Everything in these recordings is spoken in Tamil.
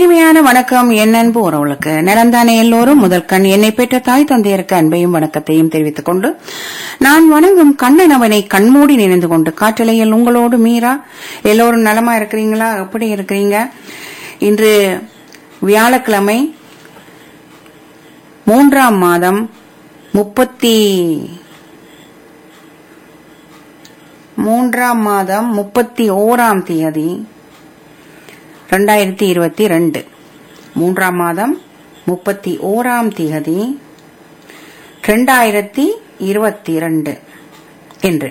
இனிமையான வணக்கம் என் அன்பு உறவுகளுக்கு நிறந்தானே எல்லோரும் முதல் கண் என்னை பெற்ற தாய் தந்தையருக்கு அன்பையும் வணக்கத்தையும் தெரிவித்துக் கொண்டு நான் வணங்கும் கண்ணன் அவனை கண்மூடி நினைந்து கொண்டு காற்றலையில் உங்களோடு மீரா எல்லோரும் நலமா இருக்கிறீங்களா எப்படி இருக்கிறீங்க இன்று வியாழக்கிழமை மூன்றாம் மாதம் முப்பத்தி மூன்றாம் மாதம் முப்பத்தி ஓராம் தேதி ரெண்டாயிரத்தி இருபத்தி ரெண்டு மூன்றாம் மாதம் முப்பத்தி ஓராம் தேதி ரெண்டாயிரத்தி இருபத்தி ரெண்டு என்று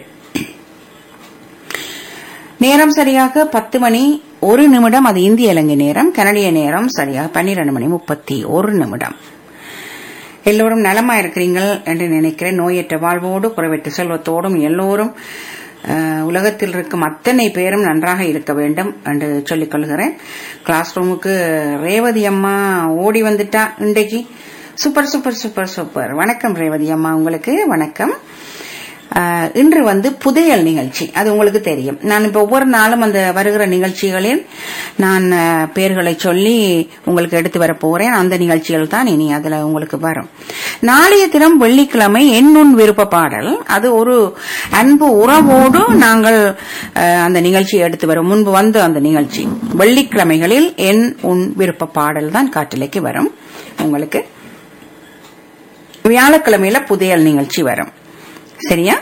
நேரம் சரியாக பத்து மணி ஒரு நிமிடம் அது இந்திய இலங்கை நேரம் கனடிய நேரம் சரியாக பன்னிரண்டு மணி முப்பத்தி ஒரு நிமிடம் எல்லோரும் நலமா இருக்கிறீர்கள் என்று நினைக்கிறேன் நோயற்ற வாழ்வோடு குறைவற்ற செல்வத்தோடும் எல்லோரும் அஹ், உலகத்தில் இருக்கும் அத்தனை பேரும் நன்றாக இருக்க வேண்டும் என்று சொல்லிக் கொள்கிறேன் கிளாஸ் ரூமுக்கு ரேவதி அம்மா ஓடி வந்துட்டா இன்றைக்கு சூப்பர் சூப்பர் சூப்பர் சூப்பர் வணக்கம் ரேவதி அம்மா உங்களுக்கு வணக்கம் அஹ், இன்று வந்து புதையல் நிகழ்ச்சி அது உங்களுக்கு தெரியும் நான் இப்ப ஒவ்வொரு நாளும் அந்த வருகிற நிகழ்ச்சிகளில் நான் அஹ், பெயர்களை சொல்லி உங்களுக்கு எடுத்து வர போறேன் அந்த நிகழ்ச்சிகள் தான் இனி அதுல உங்களுக்கு வரும் நாளைய தினம் வெள்ளிக்கிழமை என் உன் விருப்ப பாடல் அது ஒரு அன்பு உறவோடு நாங்கள் அஹ், அந்த நிகழ்ச்சியை எடுத்து வரும் முன்பு வந்த அந்த நிகழ்ச்சி வெள்ளிக்கிழமைகளில் என் உன் விருப்ப பாடல் தான் காட்டிலைக்கு வரும் உங்களுக்கு வியாழக்கிழமையில புதையல் நிகழ்ச்சி வரும் சரியா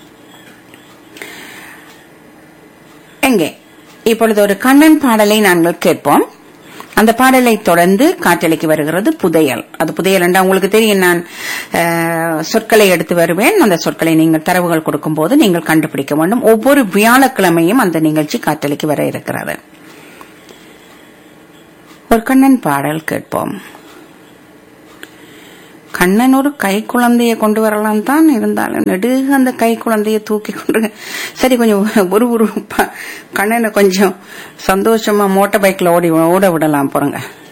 எங்கே இப்பொழுது ஒரு கண்ணன் பாடலை நாங்கள் கேட்போம் அந்த பாடலை தொடர்ந்து காற்றலைக்கு வருகிறது புதையல் அது புதையல் என்றால் உங்களுக்கு தெரியும் நான் அஹ், சொற்களை எடுத்து வருவேன் அந்த சொற்களை நீங்கள் தரவுகள் கொடுக்கும் போது நீங்கள் கண்டுபிடிக்க வேண்டும் ஒவ்வொரு வியாழக்கிழமையும் அந்த நிகழ்ச்சி காற்றலைக்கு வர இருக்கிறது ஒரு கண்ணன் பாடல் கேட்போம் கண்ணன் ஒரு கை குழந்தைய கொண்டு வரலாம் தான் இருந்தாலும் நெடுக அந்த கை குழந்தைய தூக்கி கொண்டு சரி கொஞ்சம் ஒரு ஒரு கண்ணனை கொஞ்சம் சந்தோஷமா மோட்டார் பைக்ல ஓடி ஓட விடலாம் போறங்க